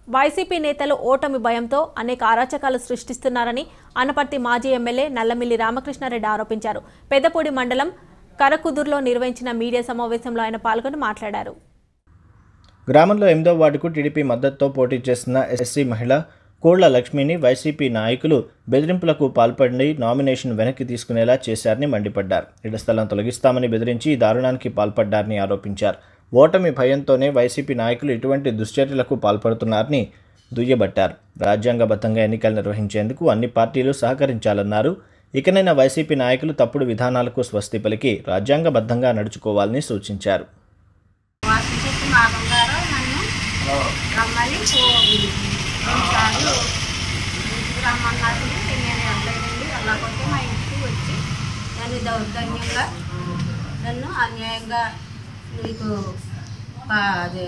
YCP నేతలు ఓటమి భయంతో అనేక అరాచకాలు సృష్టిస్తున్నారని అనపర్తి మాజీ ఎమ్మెల్యే నల్లమిల్లి రామకృష్ణారెడ్డి ఆరోపించారు పెద్దపూడి మండలం కరకుదుర్లో నిర్వహించిన మీడియా సమావేశంలో ఆయన పాల్గొని మాట్లాడారు గ్రామంలో ఎనిమిదో వార్డుకు టీడీపీ మద్దతుతో పోటీ చేస్తున్న ఎస్సీ మహిళ కోళ్ల లక్ష్మిని వైసీపీ నాయకులు బెదిరింపులకు పాల్పడి నామినేషన్ వెనక్కి తీసుకునేలా చేశారని మండిపడ్డారు ఇళ్ల స్థలం తొలగిస్తామని బెదిరించి ఈ దారుణానికి పాల్పడ్డారని ఆరోపించారు ఓటమి భయంతోనే వైసీపీ నాయకులు ఇటువంటి దుశ్చర్యలకు పాల్పడుతున్నారని దుయ్యబట్టారు రాజ్యాంగబద్ధంగా ఎన్నికలు నిర్వహించేందుకు అన్ని పార్టీలు సహకరించాలన్నారు ఇకనైనా వైసీపీ నాయకులు తప్పుడు విధానాలకు స్వస్తి పలికి రాజ్యాంగబద్ధంగా నడుచుకోవాలని సూచించారు వాసు చెప్పి మా బంగారు నన్ను రమ్మని రెండుసార్లు ఇంటికి రమ్మన్నారు నేను వెళ్ళలేదండి వెళ్ళకపోతే మా ఇంటికి వచ్చి నన్ను దౌర్జన్యంగా నన్ను అన్యాయంగా నీకు పా- అదే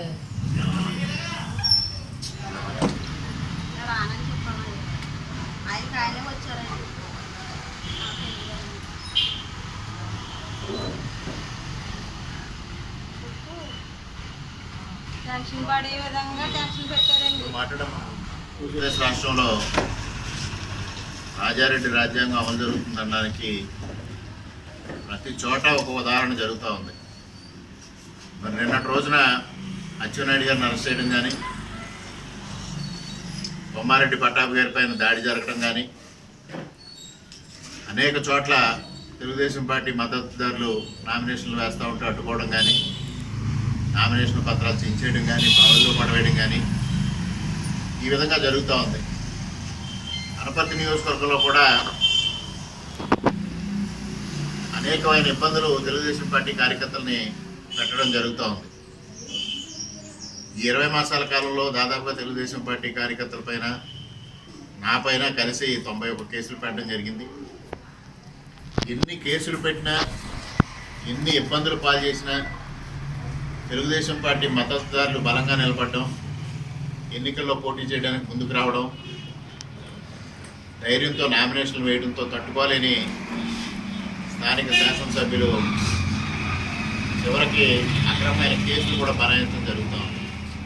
రానని చెప్పామండి ఆయనకి ఆయనే వచ్చారండి టెన్షన్ పడే విధంగా టెన్షన్ పెట్టారండి ఆంధ్రప్రదేశ్ రాష్ట్రంలో రాజారెడ్డి రాజ్యాంగం అమలు జరుగుతుందనడానికి ప్రతి చోట ఒక ఉదాహరణ జరుగుతూ ఉంది మరి నిన్నటి రోజున అచ్చెన్నాయుడు గారిని అరెస్ట్ చేయడం కానీ బొమ్మారెడ్డి పట్టాభి గారి పైన దాడి జరగడం కానీ అనేక చోట్ల తెలుగుదేశం పార్టీ మద్దతుదారులు నామినేషన్లు వేస్తూ ఉంటే అడ్డుకోవడం కానీ నామినేషన్ పత్రాలు చించేయడం కానీ బావుల్లో పడవేయడం కానీ ఈ విధంగా జరుగుతూ ఉంది అనపర్తి నియోజకవర్గంలో కూడా అనేకమైన ఇబ్బందులు తెలుగుదేశం పార్టీ కార్యకర్తల్ని పెట్టడం జరుగుతూ ఉంది ఈ ఇరవై మాసాల కాలంలో దాదాపుగా తెలుగుదేశం పార్టీ కార్యకర్తల పైన నా పైన కలిసి తొంభై ఒక్క కేసులు పెట్టడం జరిగింది ఎన్ని కేసులు పెట్టినా ఎన్ని ఇబ్బందులు పాలు చేసినా తెలుగుదేశం పార్టీ మద్దతుదారులు బలంగా నిలబడడం ఎన్నికల్లో పోటీ చేయడానికి ముందుకు రావడం ధైర్యంతో నామినేషన్లు వేయడంతో తట్టుకోలేని స్థానిక శాసనసభ్యులు చివరికి అక్రమమైన కేసులు కూడా బనాయించడం జరుగుతూ ఉంది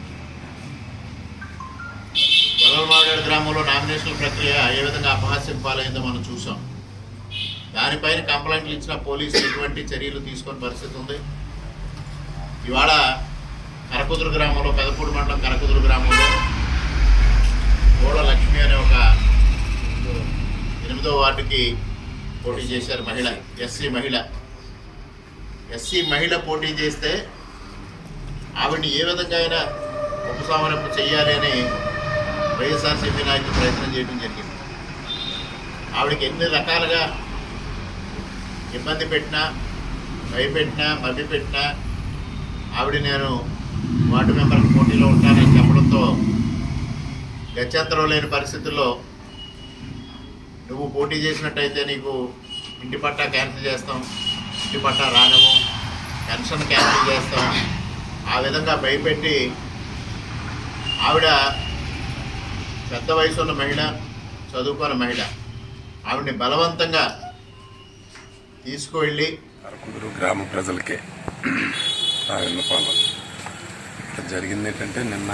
గొల్లవాడ గ్రామంలో నామినేషన్ల ప్రక్రియ ఏ విధంగా అపహాస్యం పాలైందో మనం చూసాం దానిపైన కంప్లైంట్లు ఇచ్చిన పోలీసులు ఎటువంటి చర్యలు తీసుకునే పరిస్థితి ఉంది ఇవాళ కరకుదురు గ్రామంలో పెదపూడి మండలం కరకుదురు గ్రామంలో గోడ లక్ష్మి అనే ఒక ఎనిమిదో వార్డుకి పోటీ చేశారు మహిళ ఎస్సీ మహిళ ఎస్సీ మహిళ పోటీ చేస్తే ఆవిడ్ని ఏ విధంగా అయినా ఉపసంహరింపు చేయాలి అని వైఎస్ఆర్సీపీ నాయకులు ప్రయత్నం చేయడం జరిగింది ఆవిడకి ఎన్ని రకాలుగా ఇబ్బంది పెట్టినా భయపెట్టినా మభ్యపెట్టినా ఆవిడ నేను వార్డు మెంబర్ పోటీలో ఉంటానని చెప్పడంతో గత్యంతరం లేని పరిస్థితుల్లో నువ్వు పోటీ చేసినట్టయితే నీకు ఇంటి పట్టా క్యాన్సిల్ చేస్తాం ఇంటి పట్టా రానివ్వం పెన్షన్ క్యాన్సిల్ చేస్తాం ఆ విధంగా భయపెట్టి ఆవిడ పెద్ద వయసు ఉన్న మహిళ చదువుకున్న మహిళ ఆవిడని బలవంతంగా తీసుకువెళ్ళి అరకుదురు గ్రామ ప్రజలకే నా విన్నపాలు ఇక్కడ జరిగింది ఏంటంటే నిన్న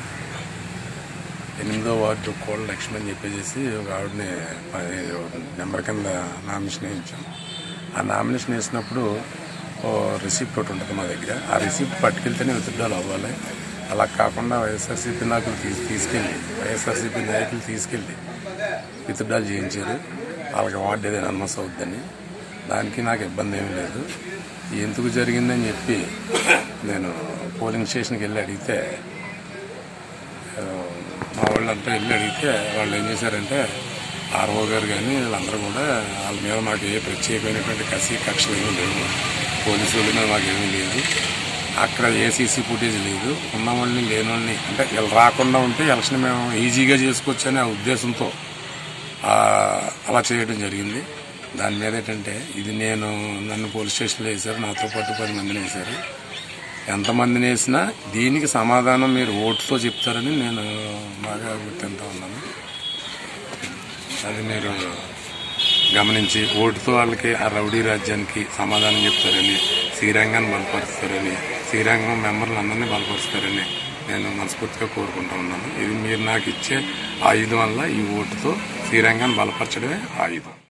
ఎనిమిదో వార్డు కోళ్ళ లక్ష్మి అని చెప్పేసి ఒక ఆవిడని ప- నెంబర్ కింద నామినేషన్ వేయించాం ఆ నామినేషన్ వేసినప్పుడు ఓ రిసిప్ట్ ఒకటి ఉంటుంది మా దగ్గర ఆ రిసిప్ట్ పట్టుకెళ్తేనే విత్డ్రాల్ అవ్వాలి అలా కాకుండా వైఎస్ఆర్సీపీ నాయకులు తీసు తీసుకెళ్ళి వైఎస్ఆర్సీపీ నాయకులు తీసుకెళ్ళి విత్డ్రాల్ చేయించారు వాళ్ళకి వార్డు ఏదైనా అనమస్ అవుద్దని దానికి నాకు ఇబ్బంది ఏమీ లేదు ఎందుకు జరిగిందని చెప్పి నేను పోలింగ్ స్టేషన్కి వెళ్ళి అడిగితే ఆ, మా వాళ్ళంతా వెళ్ళి అడిగితే వాళ్ళు ఏం చేశారంటే ఆర్ఓ గారు కానీ వీళ్ళందరూ కూడా వాళ్ళ మీద మాకు ఏ ప్రత్యేకమైనటువంటి కసి కక్షలు ఏమీ లేవు పోలీసు వాళ్ళ మీద మాకు ఏమీ లేదు అక్కడ ఏసీసీ ఫుటేజ్ లేదు ఉన్న వాళ్ళని లేని వాళ్ళని అంటే వీళ్ళు రాకుండా ఉంటే ఎలక్షన్ మేము ఈజీగా చేసుకోవచ్చు అనే ఉద్దేశంతో ఆ, అలా చేయడం జరిగింది దాని మీద ఏంటంటే ఇది నేను నన్ను పోలీస్ స్టేషన్లో వేశారు నాతో పాటు పది మందిని వేశారు ఎంతమందిని వేసినా దీనికి సమాధానం మీరు ఓటుతో చెప్తారని నేను బాగా గుర్తింటా ఉన్నాను అది మీరు గమనించి ఓటుతో వాళ్ళకి ఆ రౌడీ రాజ్యానికి సమాధానం చెప్తారని శ్రీరంగాన్ని బలపరుస్తారని శ్రీరంగం మెంబర్లు అందరినీ బలపరుస్తారని నేను మనస్ఫూర్తిగా కోరుకుంటా ఉన్నాను ఇది మీరు నాకు ఇచ్చే ఆయుధం వల్ల ఈ ఓటుతో శ్రీరంగాన్ని బలపరచడమే ఆయుధం